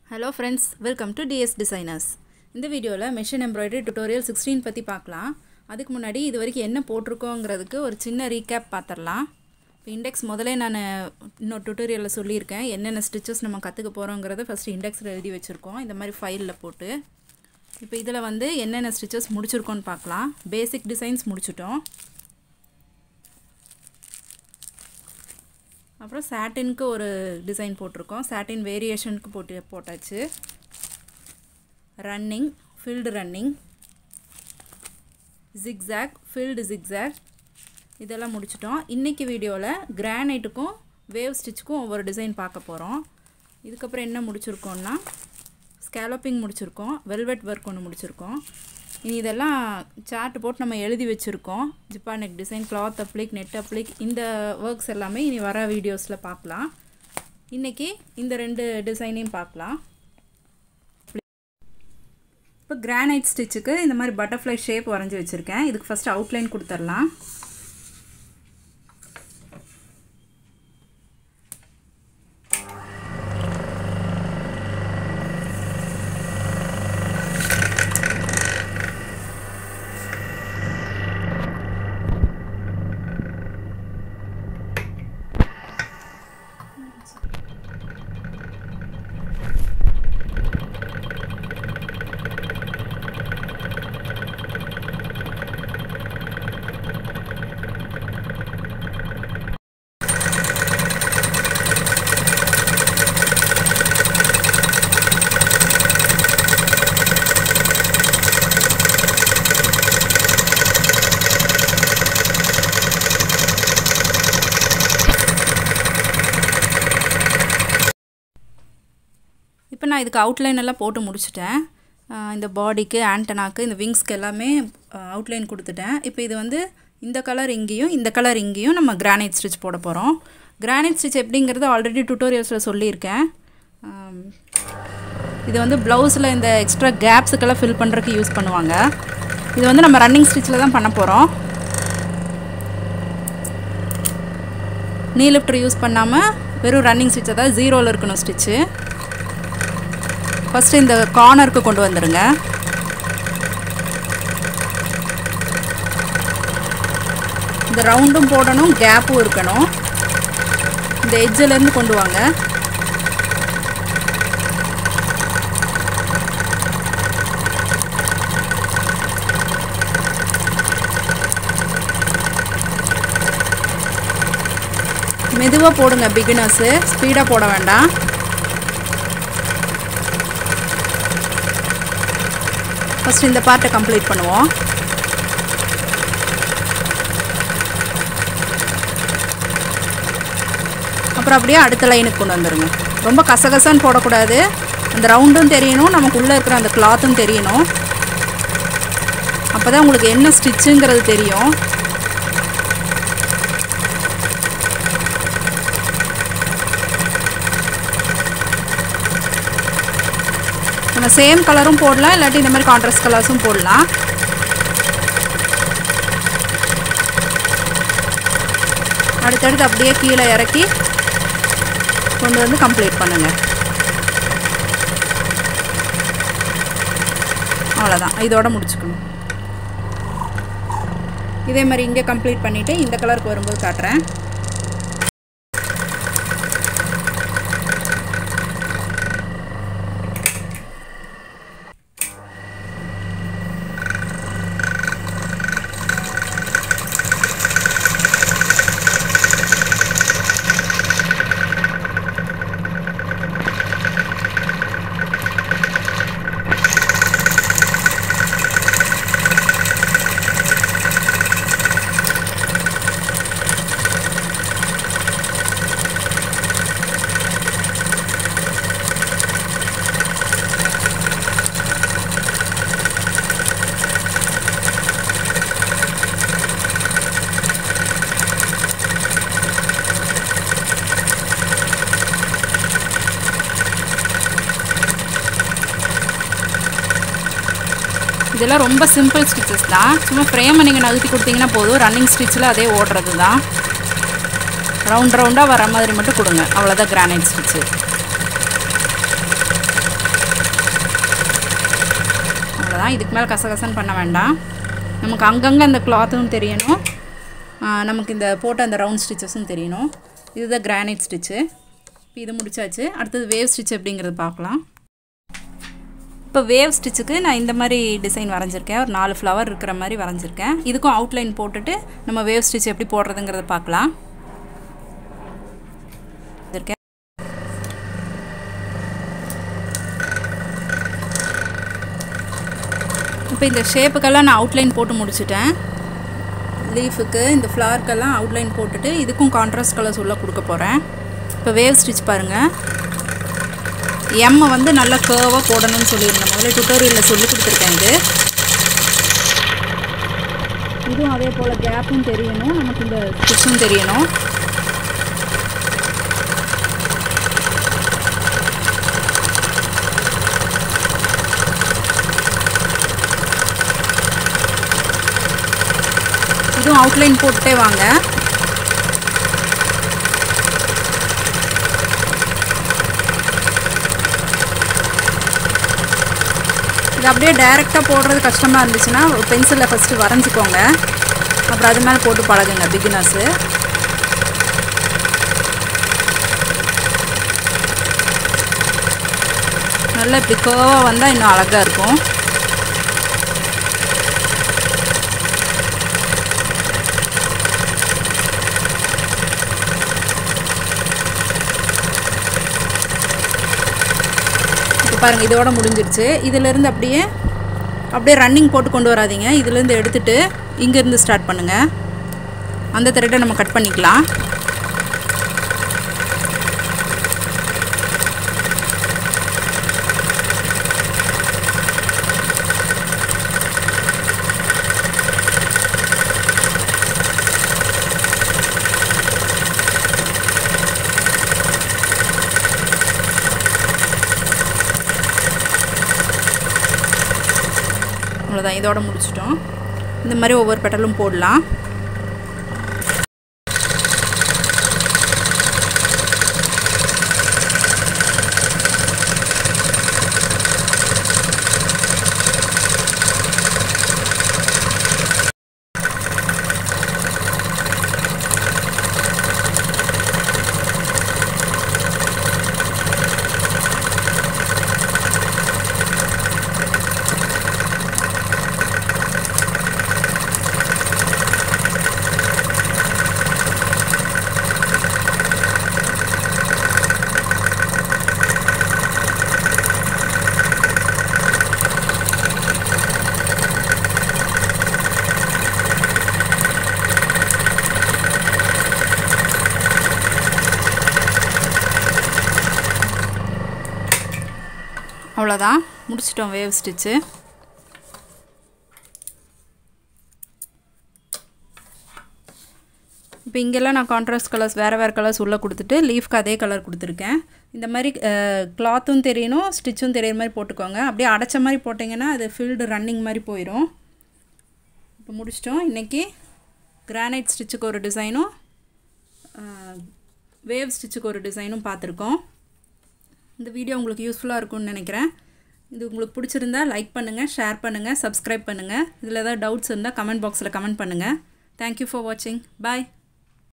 hello friends welcome to DS designers இந்த வீடியோவில் machine embroidery tutorial sixteen பற்றி பார்க்கலாம் அதுக்கு முன்னாடி இது வரைக்கும் என்ன போட்டிருக்கோங்கிறதுக்கு ஒரு சின்ன ரீகேப் பார்த்துடலாம் இப்போ இண்டெக்ஸ் முதலே நான் இன்னொரு டுட்டோரியலில் சொல்லியிருக்கேன் என்னென்ன ஸ்டிச்சஸ் நம்ம கற்றுக்க போகிறோங்கிறத ஃபஸ்ட்டு இண்டெக்ஸில் எழுதி வச்சுருக்கோம் இந்த மாதிரி ஃபைலில் போட்டு இப்போ இதில் வந்து என்னென்ன ஸ்டிச்சஸ் முடிச்சிருக்கோன்னு பார்க்கலாம் பேசிக் டிசைன்ஸ் முடிச்சிட்டோம் அப்புறம் சாட்டினுக்கு ஒரு டிசைன் போட்டிருக்கோம் சாட்டின் வேரியேஷனுக்கு போட்டு போட்டாச்சு running filled running zigzag filled zigzag இதெல்லாம் முடிச்சிட்டோம் இன்றைக்கி வீடியோவில் கிரானைட்டுக்கும் வேவ் ஸ்டிச்சுக்கும் ஒவ்வொரு டிசைன் பார்க்க போகிறோம் இதுக்கப்புறம் என்ன முடிச்சிருக்கோம்னா ஸ்கேலப்பிங் முடிச்சிருக்கோம் வெல்வெட் ஒர்க் ஒன்று முடிச்சிருக்கோம் இனி இதெல்லாம் சார்ட் போட்டு நம்ம எழுதி வச்சுருக்கோம் ஜிப்பா neck design cloth applique net applique இந்த ஒர்க்ஸ் எல்லாமே இனி வர வீடியோஸில் பார்க்கலாம் இன்றைக்கி இந்த ரெண்டு டிசைனையும் பார்க்கலாம் இப்போ கிரானைட் ஸ்டிச்சுக்கு இந்த மாதிரி பட்டர்ஃப்ளை ஷேப் வரைஞ்சி வச்சுருக்கேன் இதுக்கு ஃபஸ்ட்டு அவுட்லைன் கொடுத்துர்லாம் இப்போ நான் இதுக்கு அவுட்லைன் எல்லாம் போட்டு முடிச்சிட்டேன் இந்த பாடிக்கு ஆண்டனாக்கு இந்த விங்ஸ்க்கு எல்லாமே அவுட்லைன் கொடுத்துட்டேன் இப்போ இது வந்து இந்த கலர் இங்கேயும் இந்த கலர் இங்கேயும் நம்ம கிரானைட் ஸ்டிச் போட போகிறோம் கிரானைட் ஸ்டிச் எப்படிங்கிறது ஆல்ரெடி டுட்டோரியல்ஸில் சொல்லியிருக்கேன் இது வந்து ப்ளவுஸில் இந்த எக்ஸ்ட்ரா கேப்ஸுக்கெல்லாம் ஃபில் பண்ணுறதுக்கு யூஸ் பண்ணுவாங்க இது வந்து நம்ம ரன்னிங் ஸ்டிச்சில் தான் பண்ண போகிறோம் நீ லிஃப்டர் யூஸ் பண்ணாமல் வெறும் ரன்னிங் ஸ்டிச் அதாவது ஜீரோவில் இருக்கணும் ஸ்டிச்சு ஃபஸ்ட்டு இந்த கார்னருக்கு கொண்டு வந்துடுங்க இந்த ரவுண்டும் போடணும் கேப்பும் இருக்கணும் இந்த எட்ஜிலேருந்து கொண்டு வாங்க மெதுவாக போடுங்க பிகினர்ஸு ஸ்பீடாக போட வேண்டாம் ஃபஸ்ட் இந்த பார்ட்டை கம்ப்ளீட் பண்ணுவோம் அப்புறம் அப்படியே அடுத்த லைனுக்கு கொண்டு வந்துடுங்க ரொம்ப கசகசன்னு போடக்கூடாது அந்த ரவுண்டும் தெரியணும் நமக்கு உள்ளே இருக்கிற அந்த கிளாத்தும் தெரியணும் அப்போ தான் உங்களுக்கு என்ன ஸ்டிச்சுங்கிறது தெரியும் நம்ம சேம் கலரும் போடலாம் இல்லாட்டி இந்த மாதிரி கான்ட்ராஸ்ட் கலர்ஸும் போடலாம் அடுத்தடுத்து அப்படியே கீழே இறக்கி கொண்டு வந்து கம்ப்ளீட் பண்ணுங்கள் அவ்வளோதான் இதோட முடிச்சுக்கணும் இதே மாதிரி இங்கே கம்ப்ளீட் பண்ணிவிட்டு இந்த கலருக்கு வரும்போது காட்டுறேன் இதெல்லாம் ரொம்ப சிம்பிள் ஸ்டிச்சஸ் தான் சும்மா ஃப்ரேமை நீங்கள் நகர்த்தி கொடுத்தீங்கன்னா போதும் ரன்னிங் ஸ்டிச்சில் அதே ஓடுறது தான் ரவுண்ட் ரவுண்டாக வர மாதிரி மட்டும் கொடுங்க அவ்வளோதான் கிரானைட் ஸ்டிச்சு தான் இதுக்கு மேலே கசகசன்னு பண்ண வேண்டாம் நமக்கு அங்கங்கே அந்த கிளாத்தும் தெரியணும் நமக்கு இந்த போட்ட அந்த ரவுண்ட் ஸ்டிச்சஸும் தெரியணும் இதுதான் கிரானைட் ஸ்டிச்சு இப்போ இது முடிச்சாச்சு அடுத்தது வேவ் ஸ்டிச் எப்படிங்கிறது பார்க்கலாம் இப்போ வேவ் ஸ்டிச்சுக்கு நான் இந்த மாதிரி டிசைன் வரைஞ்சிருக்கேன் ஒரு நாலு ஃப்ளவர் இருக்கிற மாதிரி வரைஞ்சிருக்கேன் இதுக்கும் அவுட்லைன் போட்டுட்டு நம்ம வேவ் ஸ்டிச் எப்படி போடுறதுங்கிறத பார்க்கலாம் இருக்கேன் இப்போ இந்த ஷேப்புக்கெல்லாம் நான் அவுட்லைன் போட்டு முடிச்சிட்டேன் லீஃபுக்கு இந்த ஃப்ளவருக்கெல்லாம் அவுட்லைன் போட்டுட்டு இதுக்கும் கான்ட்ராஸ்ட் கலர்ஸ் உள்ளே கொடுக்க போகிறேன் இப்போ வேவ் ஸ்டிச் பாருங்கள் எம்மை வந்து நல்லா கேர்வாக போடணும்னு சொல்லியிருந்தேன் முதல்ல டுட்டோரியலில் சொல்லி கொடுத்துருக்கேன் இது இதுவும் அதே போல் கேப்பும் தெரியணும் நமக்கு இந்த ஸ்டிச்சும் தெரியணும் இதுவும் அவுட்லைன் போட்டே வாங்க இது அப்படியே டைரெக்டாக போடுறது கஷ்டமாக இருந்துச்சுன்னா பென்சிலில் ஃபஸ்ட்டு வரைஞ்சிக்கோங்க அப்புறம் அது மேலே போட்டு பழகுங்க பிகினர்ஸு நல்லா இப்படி கேர்வாக வந்தால் இன்னும் அழகாக இருக்கும் இப்போ பாருங்கள் இதோட முடிஞ்சிருச்சு இதிலேருந்து அப்படியே அப்படியே ரன்னிங் போட்டு கொண்டு வராதிங்க இதுலேருந்து எடுத்துகிட்டு இங்கேருந்து ஸ்டார்ட் பண்ணுங்கள் அந்த த்ரெட்டை நம்ம கட் பண்ணிக்கலாம் அவ்வளோதான் இதோட முடிச்சிட்டோம் இந்த மாதிரி ஒவ்வொரு பெட்டலும் போடலாம் அவ்வளோதான் முடிச்சிட்டோம் வேவ் ஸ்டிச்சு இப்போ இங்கெல்லாம் நான் கான்ட்ராஸ்ட் கலர்ஸ் வேறு வேறு கலர்ஸ் உள்ளே கொடுத்துட்டு லீஃப்க்கு அதே கலர் கொடுத்துருக்கேன் இந்த மாதிரி கிளாத்தும் தெரியணும் ஸ்டிச்சும் தெரியிற மாதிரி போட்டுக்கோங்க அப்படியே அடைச்ச மாதிரி போட்டிங்கன்னா அது ஃபீல்டு ரன்னிங் மாதிரி போயிடும் இப்போ முடிச்சிட்டோம் இன்றைக்கி கிரானைட் ஸ்டிச்சுக்கு ஒரு டிசைனும் வேவ் ஸ்டிச்சுக்கு ஒரு டிசைனும் பார்த்துருக்கோம் இந்த வீடியோ உங்களுக்கு யூஸ்ஃபுல்லாக இருக்கும்னு நினைக்கிறேன் இது உங்களுக்கு பிடிச்சிருந்தா லைக் பண்ணுங்கள் ஷேர் பண்ணுங்கள் சப்ஸ்கிரைப் பண்ணுங்கள் இதில் ஏதாவது டவுட்ஸ் இருந்தால் கமெண்ட் பாக்ஸில் கமெண்ட் பண்ணுங்கள் தேங்க்யூ ஃபார் வாட்சிங் பாய்